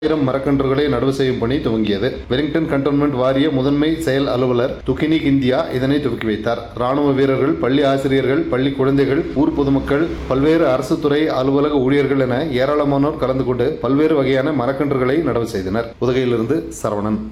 ஆயிரம் மரக்கன்றுகளை நடவு செய்யும் பணி துவங்கியது வெலிங்டன் கண்டோன்மெண்ட் வாரிய முதன்மை செயல் அலுவலர் துக்கினிக் இந்தியா இதனை துவக்கி வைத்தார் ராணுவ வீரர்கள் பள்ளி ஆசிரியர்கள் பள்ளி குழந்தைகள் ஊர் பொதுமக்கள் பல்வேறு அரசு துறை அலுவலக ஊழியர்கள் என ஏராளமானோர் கலந்து கொண்டு பல்வேறு வகையான மரக்கன்றுகளை நடவு செய்தனர் உதகையிலிருந்து சரவணன்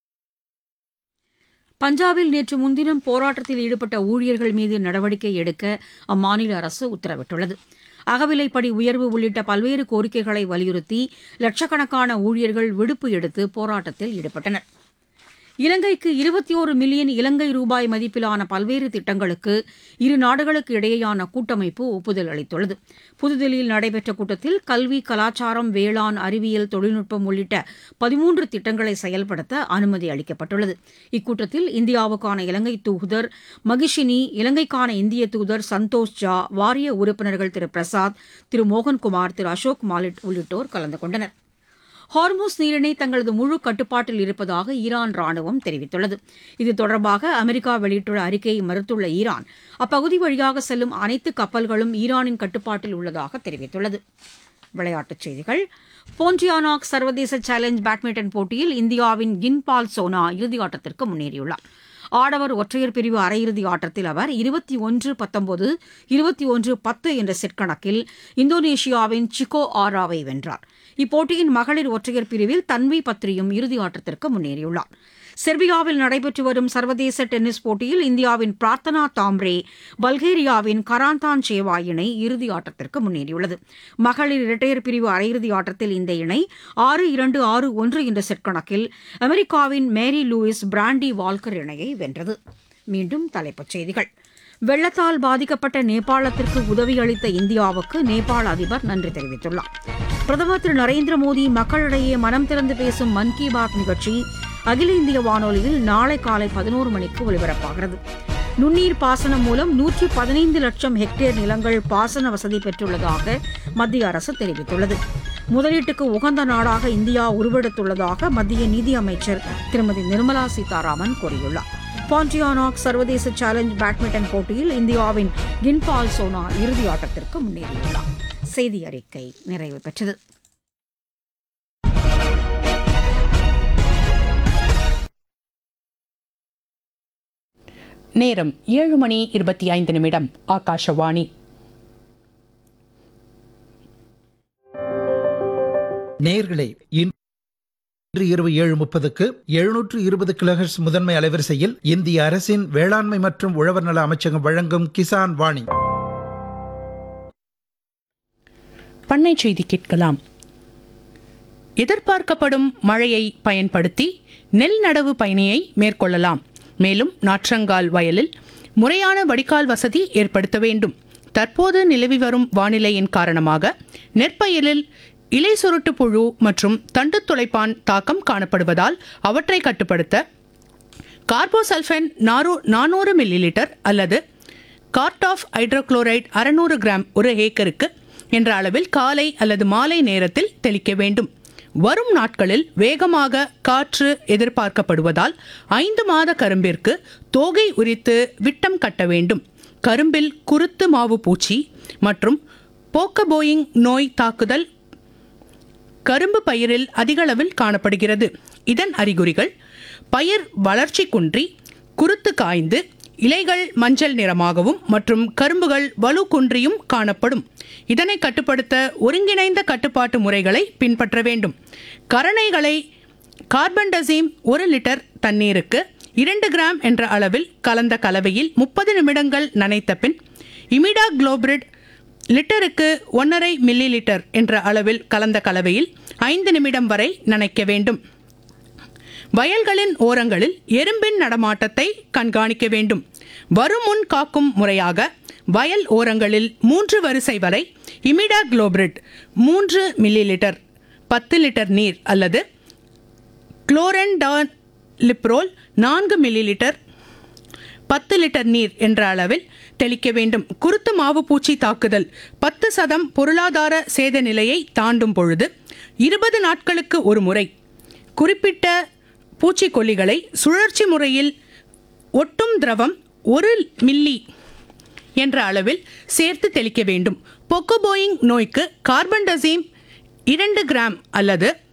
பஞ்சாபில் நேற்று முன்தினம் போராட்டத்தில் ஈடுபட்ட ஊழியர்கள் மீது நடவடிக்கை எடுக்க அம்மாநில அரசு உத்தரவிட்டுள்ளது அகவிலைப்படி உயர்வு உள்ளிட்ட பல்வேறு கோரிக்கைகளை வலியுறுத்தி லட்சக்கணக்கான ஊழியர்கள் விடுப்பு எடுத்து போராட்டத்தில் ஈடுபட்டனர் இலங்கைக்கு இருபத்தி ஒரு மில்லியன் இலங்கை ரூபாய் மதிப்பிலான பல்வேறு திட்டங்களுக்கு இரு நாடுகளுக்கு இடையேயான கூட்டமைப்பு ஒப்புதல் அளித்துள்ளது புதுதில்லியில் நடைபெற்ற கூட்டத்தில் கல்வி கலாச்சாரம் வேளாண் அறிவியல் தொழில்நுட்பம் உள்ளிட்ட பதிமூன்று திட்டங்களை செயல்படுத்த அனுமதி அளிக்கப்பட்டுள்ளது இக்கூட்டத்தில் இந்தியாவுக்கான இலங்கை தூதர் மகிஷினி இலங்கைக்கான இந்திய தூதர் சந்தோஷ் ஜா வாரிய உறுப்பினர்கள் திரு பிரசாத் திரு மோகன்குமார் திரு அசோக் மாலிட் உள்ளிட்டோர் கலந்து கொண்டனர் ஹார்மோஸ் நீரிணை தங்களது முழு கட்டுப்பாட்டில் இருப்பதாக ஈரான் ராணுவம் தெரிவித்துள்ளது இது தொடர்பாக அமெரிக்கா வெளியிட்டுள்ள அறிக்கையை மறுத்துள்ள ஈரான் அப்பகுதி வழியாக செல்லும் அனைத்து கப்பல்களும் ஈரானின் கட்டுப்பாட்டில் உள்ளதாக தெரிவித்துள்ளது விளையாட்டுச் செய்திகள் போன்டியானாக் சர்வதேச சேலஞ்ச் பேட்மிண்டன் போட்டியில் இந்தியாவின் கின்பால் சோனா இறுதியாட்டத்திற்கு முன்னேறியுள்ளார் ஆடவர் ஒற்றையர் பிரிவு அரையிறுதி ஆட்டத்தில் அவர் இருபத்தி ஒன்று பத்தொன்பது இருபத்தி ஒன்று பத்து என்ற செட் கணக்கில் இந்தோனேஷியாவின் சிகோ ஆராவை வென்றார் இப்போட்டியின் மகளிர் ஒற்றையர் பிரிவில் தன்வி பத்ரியும் இறுதி ஆட்டத்திற்கு முன்னேறியுள்ளார் செர்பியாவில் நடைபெற்று வரும் சர்வதேச டென்னிஸ் போட்டியில் இந்தியாவின் பிரார்த்தனா தாம்ரே பல்கேரியாவின் கராந்தான் சேவா இணை இறுதி ஆட்டத்திற்கு முன்னேறியுள்ளது மகளிர் இரட்டையர் பிரிவு அரையிறுதி ஆட்டத்தில் இந்த இணை ஆறு இரண்டு ஆறு ஒன்று என்ற செட் கணக்கில் அமெரிக்காவின் மேரி லூயிஸ் பிராண்டி வால்கர் இணையை வென்றது மீண்டும் தலைப்புச் செய்திகள் வெள்ளத்தால் பாதிக்கப்பட்ட நேபாளத்திற்கு உதவி அளித்த இந்தியாவுக்கு நேபாள அதிபர் நன்றி தெரிவித்துள்ளார் பிரதமர் திரு நரேந்திர மோடி மக்களிடையே மனம் திறந்து பேசும் மன் கி பாத் நிகழ்ச்சி அகில இந்திய வானொலியில் நாளை காலை பதினோரு மணிக்கு ஒலிபரப்பாகிறது நுண்ணீர் பாசனம் மூலம் நூற்றி பதினைந்து லட்சம் ஹெக்டேர் நிலங்கள் பாசன வசதி பெற்றுள்ளதாக மத்திய அரசு தெரிவித்துள்ளது முதலீட்டுக்கு உகந்த நாடாக இந்தியா உருவெடுத்துள்ளதாக மத்திய நிதி அமைச்சர் திருமதி நிர்மலா சீதாராமன் கூறியுள்ளார் பாண்டியானாக் சர்வதேச சேலஞ்ச் பேட்மிண்டன் போட்டியில் இந்தியாவின் கின்பால் சோனா இறுதி ஆட்டத்திற்கு முன்னேறியுள்ளார் செய்தி அறிக்கை நிறைவு பெற்றது நேரம் ஏழு மணி இருபத்தி ஐந்து நிமிடம் ஆகாஷவாணி நேயர்களே இன்று இரவு ஏழு முப்பதுக்கு எழுநூற்று இருபது கிலோஹெர்ட்ஸ் முதன்மை அலைவரிசையில் இந்திய அரசின் வேளாண்மை மற்றும் உழவர் நல அமைச்சகம் வழங்கும் கிசான் வாணி பண்ணை செய்தி கேட்கலாம் எதிர்பார்க்கப்படும் மழையை பயன்படுத்தி நெல் நடவு பயணியை மேற்கொள்ளலாம் மேலும் நாற்றங்கால் வயலில் முறையான வடிகால் வசதி ஏற்படுத்த வேண்டும் தற்போது நிலவி வரும் வானிலையின் காரணமாக நெற்பயிரில் இலை சுருட்டு புழு மற்றும் தண்டு துளைப்பான் தாக்கம் காணப்படுவதால் அவற்றை கட்டுப்படுத்த கார்போசல்ஃபென் நானூ நானூறு மில்லி லிட்டர் அல்லது கார்ட் ஆஃப் ஹைட்ரோகுளோரைட் அறுநூறு கிராம் ஒரு ஏக்கருக்கு என்ற அளவில் காலை அல்லது மாலை நேரத்தில் தெளிக்க வேண்டும் வரும் நாட்களில் வேகமாக காற்று எதிர்பார்க்கப்படுவதால் ஐந்து மாத கரும்பிற்கு தோகை உரித்து விட்டம் கட்ட வேண்டும் கரும்பில் குருத்து மாவு பூச்சி மற்றும் போக்கபோயிங் நோய் தாக்குதல் கரும்பு பயிரில் அதிகளவில் காணப்படுகிறது இதன் அறிகுறிகள் பயிர் வளர்ச்சி குன்றி குருத்து காய்ந்து இலைகள் மஞ்சள் நிறமாகவும் மற்றும் கரும்புகள் வலு குன்றியும் காணப்படும் இதனை கட்டுப்படுத்த ஒருங்கிணைந்த கட்டுப்பாட்டு முறைகளை பின்பற்ற வேண்டும் கரணைகளை கார்பன்டசீம் ஒரு லிட்டர் தண்ணீருக்கு இரண்டு கிராம் என்ற அளவில் கலந்த கலவையில் முப்பது நிமிடங்கள் நனைத்த பின் இமிடா குளோபிரிட் லிட்டருக்கு ஒன்றரை மில்லி லிட்டர் என்ற அளவில் கலந்த கலவையில் ஐந்து நிமிடம் வரை நனைக்க வேண்டும் வயல்களின் ஓரங்களில் எறும்பின் நடமாட்டத்தை கண்காணிக்க வேண்டும் வரும் முன் காக்கும் முறையாக வயல் ஓரங்களில் மூன்று வரிசை வரை இமிடா குளோபிரிட் மூன்று மில்லி லிட்டர் பத்து லிட்டர் நீர் அல்லது குளோரென்டான் லிப்ரோல் நான்கு மில்லி லிட்டர் பத்து லிட்டர் நீர் என்ற அளவில் தெளிக்க வேண்டும் குருத்து மாவு பூச்சி தாக்குதல் பத்து சதம் பொருளாதார சேத நிலையை தாண்டும் பொழுது இருபது நாட்களுக்கு ஒரு முறை குறிப்பிட்ட பூச்சிக்கொல்லிகளை சுழற்சி முறையில் ஒட்டும் திரவம் ஒரு மில்லி என்ற அளவில் சேர்த்து தெளிக்க வேண்டும் பொக்கோபோயிங் நோய்க்கு கார்பன்டசீம் இரண்டு கிராம் அல்லது